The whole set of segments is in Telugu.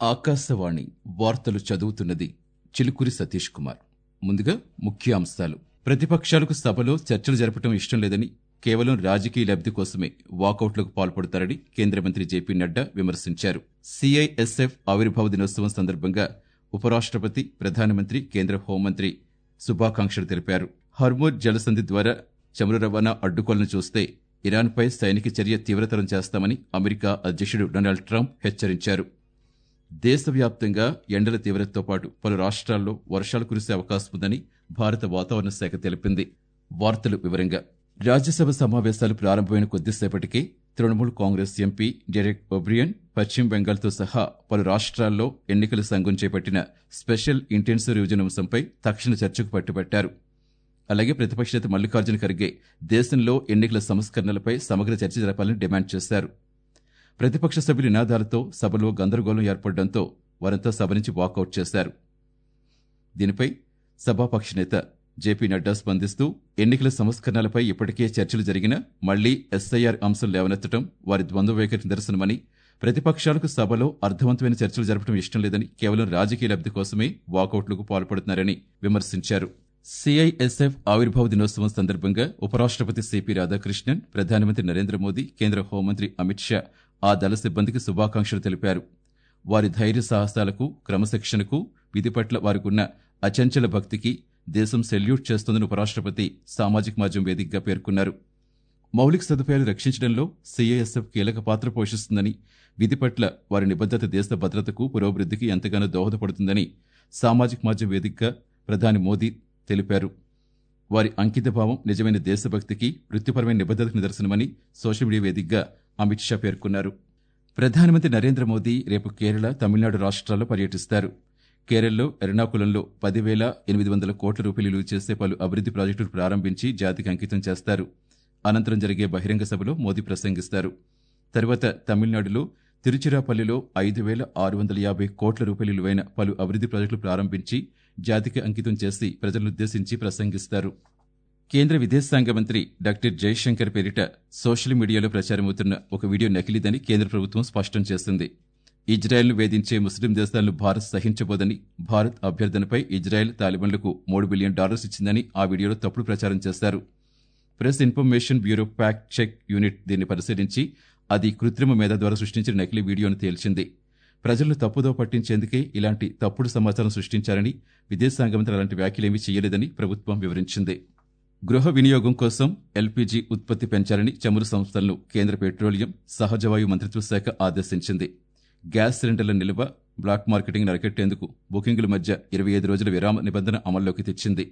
ఆకాశవాణి వార్తలు చదువుతున్నది చిలుకూరి సతీష్ కుమార్ ముందుగా ముఖ్యాంశాలు ప్రతిపక్షాలకు సభలో చర్చలు జరపడం ఇష్టం లేదని కేవలం రాజకీయ లబ్ధి కోసమే వాకౌట్లకు పాల్పడతారని కేంద్ర మంత్రి జేపీ నడ్డా విమర్శించారు సిఐఎస్ఎఫ్ ఆవిర్భావ దినోత్సవం సందర్భంగా ఉపరాష్ట్రపతి ప్రధానమంత్రి కేంద్ర హోంమంత్రి శుభాకాంక్షలు తెలిపారు హర్మోర్ జలసంధి ద్వారా చమురు రవాణా అడ్డుకోలను చూస్తే ఇరాన్పై సైనిక చర్య తీవ్రతరం చేస్తామని అమెరికా అధ్యక్షుడు డొనాల్డ్ ట్రంప్ హెచ్చరించారు దేశవ్యాప్తంగా ఎండల తీవ్రతతో పాటు పలు రాష్ట్రాల్లో వర్షాలు కురిసే అవకాశం ఉందని భారత వాతావరణ శాఖ తెలిపింది వార్తలు వివరంగా రాజ్యసభ సమావేశాలు ప్రారంభమైన కొద్దిసేపటికే Trinamool Congress MP Derek O'Brien పశ్చిమ బెంగాల్తో సహా పలు రాష్ట్రాల్లో ఎన్నికల సంఘం చేపట్టిన స్పెషల్ ఇంటెన్సివ్ రివిజన్ అంశంపై తక్షణ చర్చకు పట్టుబట్టారు అలాగే ప్రతిపక్ష నేత మల్లికార్జున ఖర్గే దేశంలో ఎన్నికల సంస్కరణలపై సమగ్ర చర్చ జరపాలని డిమాండ్ చేశారు ప్రతిపక్ష సభ్యుల నినాదాలతో సభలో గందరగోళం ఏర్పడడంతో వారంతా సభ నుంచి వాకౌట్ చేశారు దీనిపై సభాపక్ష నేత జేపీ నడ్డా స్పందిస్తూ ఎన్నికల సంస్కరణలపై ఇప్పటికే చర్చలు జరిగినా మళ్లీ ఎస్ఐఆర్ అంశం లేవనెత్తడం వారి ద్వంద్వ వైఖరి నిదర్శనమని ప్రతిపక్షాలకు సభలో అర్థవంతమైన చర్చలు జరపడం ఇష్టం లేదని కేవలం రాజకీయ లబ్ధి కోసమే వాకౌట్లకు పాల్పడుతున్నారని విమర్శించారు సిఐఎస్ఎఫ్ ఆవిర్భావ దినోత్సవం సందర్భంగా ఉపరాష్ట్రపతి సిపి రాధాకృష్ణన్ ప్రధానమంత్రి నరేంద్ర మోదీ కేంద్ర హోంమంత్రి అమిత్ షా ఆ దళ సిబ్బందికి శుభాకాంక్షలు తెలిపారు వారి ధైర్య సాహసాలకు క్రమశిక్షణకు విధి పట్ల వారికున్న అచంచల భక్తికి దేశం సెల్యూట్ చేస్తోందని ఉపరాష్ట్రపతి సామాజిక మాధ్యమం వేదికగా పేర్కొన్నారు మౌలిక సదుపాయాలు రక్షించడంలో సిఐఎస్ఎఫ్ కీలక పాత్ర పోషిస్తుందని విధి పట్ల వారి నిబద్దత దేశ భద్రతకు పురోభివృద్ధికి ఎంతగానో దోహదపడుతుందని సామాజిక మాధ్యమం వేదికగా ప్రధాని మోదీ తెలిపారు వారి అంకితభావం నిజమైన దేశభక్తికి వృత్తిపరమైన నిబద్దతకు నిదర్శనమని సోషల్ మీడియా వేదికగా అమిత్ షా పేర్కొన్నారు ప్రధానమంత్రి నరేంద్ర మోదీ రేపు కేరళ తమిళనాడు రాష్ట్రాల్లో పర్యటిస్తారు కేరళలో ఎర్నాకులంలో పదివేల ఎనిమిది వందల కోట్ల రూపాయలు విలువ చేసే పలు అభివృద్ది ప్రాజెక్టులు ప్రారంభించి జాతికి అంకితం చేస్తారు అనంతరం జరిగే బహిరంగ సభలో మోదీ ప్రసంగిస్తారు తరువాత తమిళనాడులో తిరుచిరాపల్లిలో ఐదు వేల ఆరు వందల యాభై కోట్ల రూపాయల విలువైన పలు అభివృద్ది ప్రాజెక్టులు ప్రారంభించి జాతికి అంకితం చేసి ప్రజలనుద్దేశించి ప్రసంగిస్తారు కేంద్ర విదేశాంగ మంత్రి డాక్టర్ జయశంకర్ పేరిట సోషల్ మీడియాలో ప్రచారమవుతున్న ఒక వీడియో నకిలీదని కేంద్ర ప్రభుత్వం స్పష్టం చేసింది ఇజ్రాయెల్ను వేధించే ముస్లిం దేశాలను భారత్ సహించబోదని భారత్ అభ్యర్థనపై ఇజ్రాయెల్ తాలిబన్లకు మూడు బిలియన్ డాలర్స్ ఇచ్చిందని ఆ వీడియోలో తప్పుడు ప్రచారం చేశారు Press Information Bureau fact check unit దీన్ని పరిశీలించి అది కృత్రిమ మేధ ద్వారా సృష్టించిన నకిలీ వీడియోను తేల్చింది ప్రజలను తప్పుదో పట్టించేందుకే ఇలాంటి తప్పుడు సమాచారం సృష్టించారని విదేశాంగ మంత్రి అలాంటి వ్యాఖ్యలేమీ చేయలేదని ప్రభుత్వం వివరించింది గృహ వినియోగం కోసం ఎల్పీజీ ఉత్పత్తి పెంచాలని చమురు సంస్థలను కేంద్ర పెట్రోలియం సహజవాయు మంత్రిత్వ శాఖ ఆదేశించింది గ్యాస్ సిలిండర్ల నిల్వ బ్లాక్ మార్కెటింగ్ అరికట్టేందుకు బుకింగుల మధ్య ఇరవై ఐదు రోజుల విరామ నిబంధన అమల్లోకి తెచ్చింది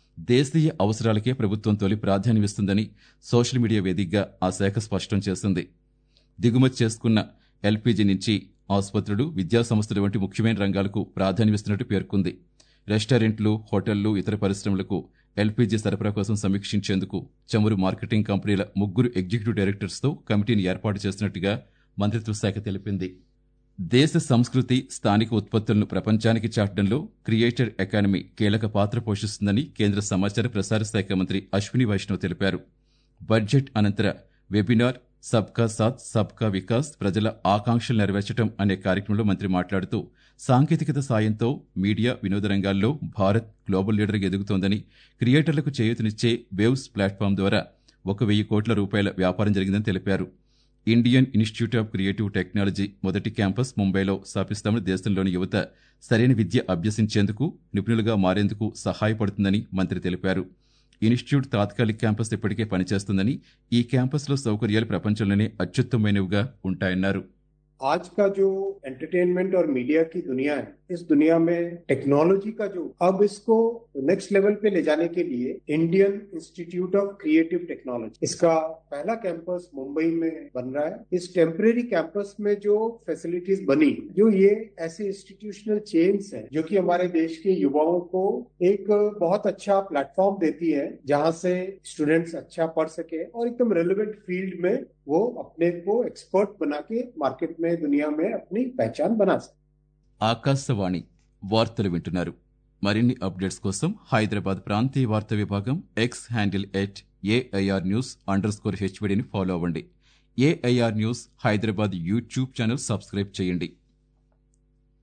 దేశీయ అవసరాలకే ప్రభుత్వం తొలి ప్రాధాన్యమిస్తుందని సోషల్ మీడియా వేదికగా ఆ శాఖ స్పష్టం చేసింది దిగుమతి చేసుకున్న ఎల్పీజీ నుంచి ఆసుపత్రులు విద్యా సంస్థలు వంటి ముఖ్యమైన రంగాలకు ప్రాధాన్యమిస్తున్నట్టు పేర్కొంది రెస్టారెంట్లు హోటళ్లు ఇతర పరిశ్రమలకు ఎల్పీజీ సరఫరా కోసం సమీక్షించేందుకు చమురు మార్కెటింగ్ కంపెనీల ముగ్గురు ఎగ్జిక్యూటివ్ డైరెక్టర్స్తో కమిటీని ఏర్పాటు చేసినట్టుగా మంత్రిత్వ శాఖ తెలిపింది దేశ సంస్కృతి స్థానిక ఉత్పత్తులను ప్రపంచానికి చాటడంలో క్రియేటర్ ఎకానమీ కీలక పాత్ర పోషిస్తుందని కేంద్ర సమాచార ప్రసార శాఖ మంత్రి అశ్విని వైష్ణవ్ తెలిపారు బడ్జెట్ అనంతర వెబినార్ సబ్కా సాత్ సబ్కా వికాస్ ప్రజల ఆకాంక్షలు నెరవేర్చడం అనే కార్యక్రమంలో మంత్రి మాట్లాడుతూ సాంకేతికత సాయంతో మీడియా వినోద రంగాల్లో భారత్ గ్లోబల్ లీడర్గా ఎదుగుతోందని క్రియేటర్లకు చేయూతనిచ్చే వేవ్స్ ప్లాట్ఫామ్ ద్వారా ఒక వెయ్యి కోట్ల రూపాయల వ్యాపారం జరిగిందని తెలిపారు Indian Institute of Creative Technology మొదటి క్యాంపస్ ముంబైలో స్థాపిస్తామని దేశంలోని యువత సరైన విద్య అభ్యసించేందుకు నిపుణులుగా మారేందుకు సహాయపడుతుందని మంత్రి తెలిపారు ఇన్స్టిట్యూట్ తాత్కాలిక క్యాంపస్ ఇప్పటికే పనిచేస్తుందని ఈ క్యాంపస్లో సౌకర్యాలు ప్రపంచంలోనే అత్యుత్తమైనవిగా ఉంటాయన్నారు आज का जो एंटरटेनमेंट और मीडिया की दुनिया है इस दुनिया में टेक्नोलॉजी का जो अब इसको नेक्स्ट लेवल पे ले जाने के लिए Indian Institute of Creative Technology इसका पहला कैंपस मुंबई में बन रहा है इस टेम्परेरी कैंपस में जो फैसिलिटीज बनी जो ये ऐसे इंस्टीट्यूशनल चेन्स हैं जो कि हमारे देश के युवाओं को एक बहुत अच्छा प्लेटफॉर्म देती है जहां से स्टूडेंट्स अच्छा पढ़ सके और एकदम रेलिवेंट फील्ड में वो अपने को एक्सपर्ट बना के मार्केट में दुनिया में अपनी पहचान बना सके ఆకాశవాణి వార్తలు వింటున్నారు మరిన్ని అప్డేట్స్ కోసం హైదరాబాద్ ప్రాంతీయ వార్తా విభాగం X handle at AIR news underscore స్కోర్ హెచ్వడిని ఫాలో అవ్వండి AIR news Hyderabad YouTube channel subscribe చేయండి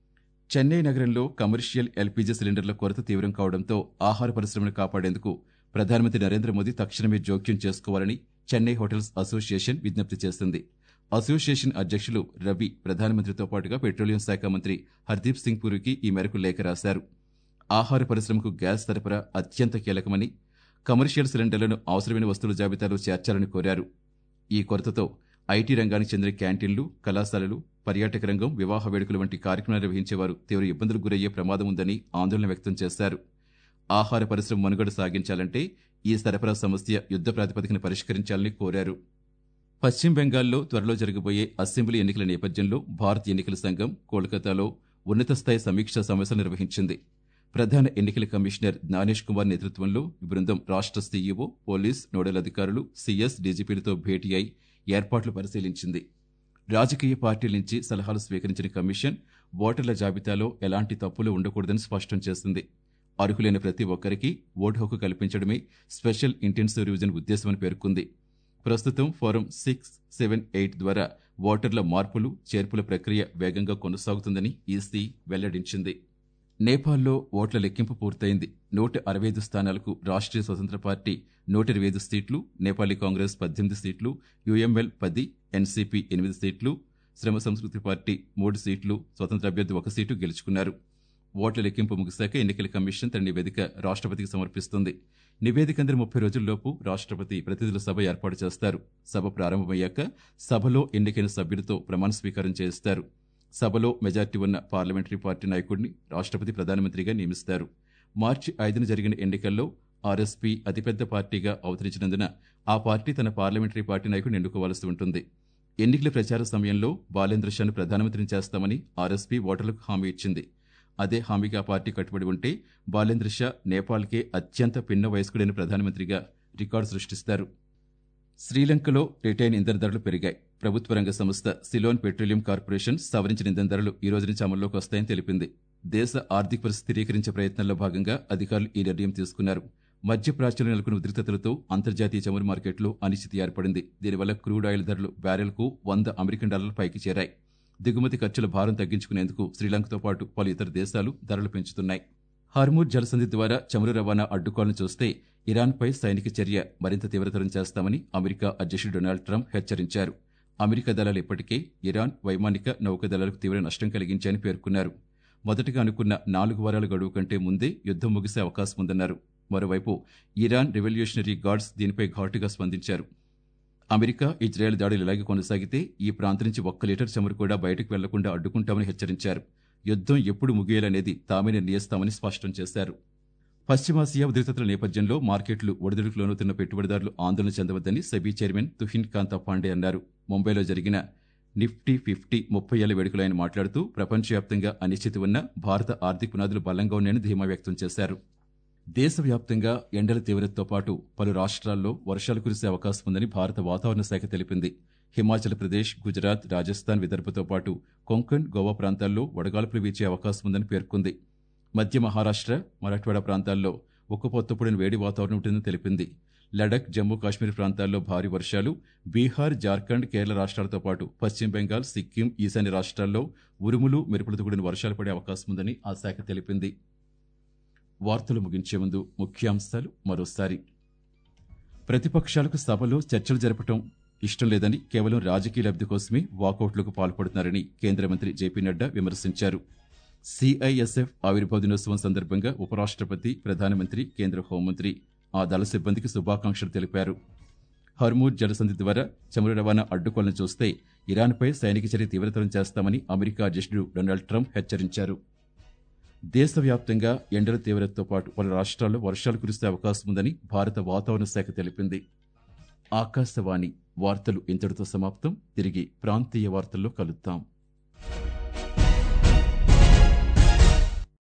చెన్నై నగరంలో కమర్షియల్ ఎల్పీజీ సిలిండర్ల కొరత తీవ్రం కావడంతో ఆహార పరిశ్రమను కాపాడేందుకు ప్రధానమంత్రి నరేంద్ర మోదీ తక్షణమే జోక్యం చేసుకోవాలని చెన్నై హోటల్స్ అసోసియేషన్ విజ్ఞప్తి చేసింది అసోసియేషన్ అధ్యక్షులు రవి ప్రధానమంత్రితో పాటుగా పెట్రోలియం శాఖ మంత్రి హర్దీప్ సింగ్ పురికి ఈ మేరకు లేఖ రాశారు ఆహార పరిశ్రమకు గ్యాస్ సరఫరా అత్యంత కీలకమని కమర్షియల్ సిలిండర్లను అవసరమైన వస్తువుల జాబితాలో చేర్చాలని కోరారు ఈ కొరతతో ఐటీ రంగానికి చెందిన క్యాంటీన్లు కళాశాలలు పర్యాటక రంగం వివాహ వేడుకలు వంటి కార్యక్రమాలు నిర్వహించేవారు తీవ్ర ఇబ్బందులకు గురయ్యే ప్రమాదం ఉందని ఆందోళన వ్యక్తం చేశారు ఆహార పరిశ్రమ మనుగడ సాగించాలంటే ఈ సరఫరా సమస్య యుద్ధ ప్రాతిపదికన పరిష్కరించాలని కోరారు పశ్చిమ బెంగాల్లో త్వరలో జరగబోయే అసెంబ్లీ ఎన్నికల నేపథ్యంలో భారత ఎన్నికల సంఘం కోల్కతాలో ఉన్నత స్థాయి సమీక్షా సమావేశం నిర్వహించింది ప్రధాన ఎన్నికల కమిషనర్ జ్ఞానేష్ కుమార్ నేతృత్వంలో ఈ బృందం రాష్ట్ర సీఈఓ పోలీస్ నోడల్ అధికారులు సీఎస్ డీజీపీలతో భేటీ అయి ఏర్పాట్లు పరిశీలించింది రాజకీయ పార్టీల నుంచి సలహాలు స్వీకరించిన కమిషన్ ఓటర్ల జాబితాలో ఎలాంటి తప్పులు ఉండకూడదని స్పష్టం చేసింది అర్హులైన ప్రతి ఒక్కరికి ఓటు హక్కు కల్పించడమే స్పెషల్ ఇంటెన్సివ్ రివిజన్ ఉద్దేశమని పేర్కొంది ప్రస్తుతం ఫారం సిక్స్ సెవెన్ ఎయిట్ ద్వారా ఓటర్ల మార్పులు చేర్పుల ప్రక్రియ వేగంగా కొనసాగుతుందని ఈసీ వెల్లడించింది నేపాల్లో ఓట్ల లెక్కింపు పూర్తయింది నూట అరవై ఐదు స్థానాలకు రాష్ట్రీయ స్వతంత్ర పార్టీ నూట ఇరవై ఐదు సీట్లు నేపాలీ కాంగ్రెస్ పద్దెనిమిది సీట్లు యుఎంఎల్ పది ఎన్సీపీ ఎనిమిది సీట్లు శ్రమ సంస్కృతి పార్టీ మూడు సీట్లు స్వతంత్ర అభ్యర్థి ఒక సీటు గెలుచుకున్నారు ఓట్ల లెక్కింపు ముగిశాక ఎన్నికల కమిషన్ తన నివేదిక రాష్ట్రపతికి సమర్పిస్తుంది నివేదిక అందరి ముప్పై రోజుల్లోపు రాష్ట్రపతి ప్రతినిధుల సభ ఏర్పాటు చేస్తారు సభ ప్రారంభమయ్యాక సభలో ఎన్నికైన సభ్యులతో ప్రమాణ స్వీకారం చేస్తారు సభలో మెజార్టీ ఉన్న పార్లమెంటరీ పార్టీ నాయకుడిని రాష్ట్రపతి ప్రధానమంత్రిగా నియమిస్తారు మార్చి ఐదున జరిగిన ఎన్నికల్లో ఆర్ఎస్పీ అతిపెద్ద పార్టీగా అవతరించినందున ఆ పార్టీ తన పార్లమెంటరీ పార్టీ నాయకుడిని ఎన్నుకోవాల్సి ఉంటుంది ఎన్నికల ప్రచార సమయంలో బాలేంద్ర షాను ప్రధానమంత్రిని చేస్తామని ఆర్ఎస్పీ ఓటర్లకు హామీ ఇచ్చింది అదే హామీకి ఆ పార్టీ కట్టుబడి ఉంటే బాలేంద్ర షా నేపాల్కే అత్యంత పిన్న వయస్కుడైన ప్రధానమంత్రిగా రికార్డు సృష్టిస్తారు శ్రీలంకలో రిటైన్ ఇంధన ధరలు పెరిగాయి ప్రభుత్వ రంగ సంస్థ సిలోన్ పెట్రోలియం కార్పొరేషన్ సవరించిన ఇంధన ధరలు ఈ రోజు నుంచి అమల్లోకి వస్తాయని తెలిపింది దేశ ఆర్థిక పరిస్థితి స్థిరీకరించే ప్రయత్నంలో భాగంగా అధికారులు ఈ నిర్ణయం తీసుకున్నారు మధ్యప్రాచ్యంలో నెలకొన్న ఉద్రిక్తతలతో అంతర్జాతీయ చమురు మార్కెట్లో అనిశ్చితి ఏర్పడింది దీనివల్ల క్రూడ్ ఆయిల్ ధరలు బ్యారెల్కు వంద అమెరికన్ డాలర్ల పైకి చేరాయి దిగుమతి ఖర్చుల భారం తగ్గించుకునేందుకు శ్రీలంకతో పాటు పలు ఇతర దేశాలు ధరలు పెంచుతున్నాయి హార్మూర్ జలసంధి ద్వారా చమురు రవాణా అడ్డుకోవాలని చూస్తే ఇరాన్పై సైనిక చర్య మరింత తీవ్రతరం చేస్తామని అమెరికా అధ్యక్షుడు డొనాల్డ్ ట్రంప్ హెచ్చరించారు అమెరికా దళాలు ఇప్పటికే ఇరాన్ వైమానిక నౌకాదళాలకు తీవ్ర నష్టం కలిగించాయని పేర్కొన్నారు మొదటగా అనుకున్న నాలుగు వారాల గడువు కంటే ముందే యుద్దం ముగిసే అవకాశం ఉందన్నారు మరోవైపు ఇరాన్ రెవల్యూషనరీ గార్డ్స్ దీనిపై ఘాటుగా స్పందించారు అమెరికా ఇజ్రాయెల్ దాడులు ఇలాగే కొనసాగితే ఈ ప్రాంతం నుంచి ఒక్క లీటర్ చమురు కూడా బయటకు వెళ్లకుండా అడ్డుకుంటామని హెచ్చరించారు యుద్దం ఎప్పుడు ముగియాలనేది తామే నిర్ణయిస్తామని స్పష్టం చేశారు పశ్చిమాసియా ఉద్రిక్తతల నేపథ్యంలో మార్కెట్లు ఒడిదుడుకు లోనవుతున్న పెట్టుబడిదారులు ఆందోళన చెందవద్దని సెబీ చైర్మన్ తుహిన్ కాంత పాండే అన్నారు ముంబైలో జరిగిన నిఫ్టీ ఫిఫ్టీ ముప్పై ఏళ్ల వేడుకలో ఆయన మాట్లాడుతూ ప్రపంచవ్యాప్తంగా అనిశ్చితి ఉన్న భారత ఆర్థిక పునాదులు బలంగా ఉన్నాయని ధీమా వ్యక్తం చేశారు దేశవ్యాప్తంగా ఎండల తీవ్రతతో పాటు పలు రాష్ట్రాల్లో వర్షాలు కురిసే అవకాశం ఉందని భారత వాతావరణ శాఖ తెలిపింది హిమాచల్ ప్రదేశ్ గుజరాత్ రాజస్థాన్ విదర్భతో పాటు కొంకణ్ గోవా ప్రాంతాల్లో వడగాల్పులు వీచే అవకాశం ఉందని పేర్కొంది మధ్య మహారాష్ట్ర మరాఠ్వాడా ప్రాంతాల్లో ఉక్కుపోతపుడిన వేడి వాతావరణం ఉంటుందని తెలిపింది లడక్ జమ్మూ కాశ్మీర్ ప్రాంతాల్లో భారీ వర్షాలు బీహార్ జార్ఖండ్ కేరళ రాష్ట్రాలతో పాటు పశ్చిమ బెంగాల్ సిక్కిం ఈశాన్య రాష్ట్రాల్లో ఉరుములు మెరుపులతో కూడిన వర్షాలు పడే అవకాశం ఉందని ఆ శాఖ తెలిపింది వార్తలు ముగించే ముందు ముఖ్యాంశాలు మరోసారి ప్రతిపక్షాలకు సభలో చర్చలు జరపడం ఇష్టం లేదని కేవలం రాజకీయ లబ్ధి కోసమే వాకౌట్లకు పాల్పడుతున్నారని కేంద్ర మంత్రి జేపీ నడ్డా విమర్శించారు సిఐఎస్ఎఫ్ ఆవిర్భావ దినోత్సవం సందర్భంగా ఉపరాష్ట్రపతి ప్రధానమంత్రి కేంద్ర హోంమంత్రి ఆ దళ సిబ్బందికి శుభాకాంక్షలు తెలిపారు హర్మూర్ జలసంధి ద్వారా చమురు రవాణా అడ్డుకోవాలని చూస్తే ఇరాన్పై సైనిక చర్య తీవ్రతరం చేస్తామని అమెరికా అధ్యక్షుడు డొనాల్డ్ ట్రంప్ హెచ్చరించారు దేశవ్యాప్తంగా ఎండల తీవ్రతతో పాటు పలు రాష్ట్రాల్లో వర్షాలు కురిసే అవకాశం ఉందని భారత వాతావరణ శాఖ తెలిపింది ఆకాశవాణి వార్తలు ఇంతటితో సమాప్తం తిరిగి ప్రాంతీయ వార్తల్లో కలుద్దాం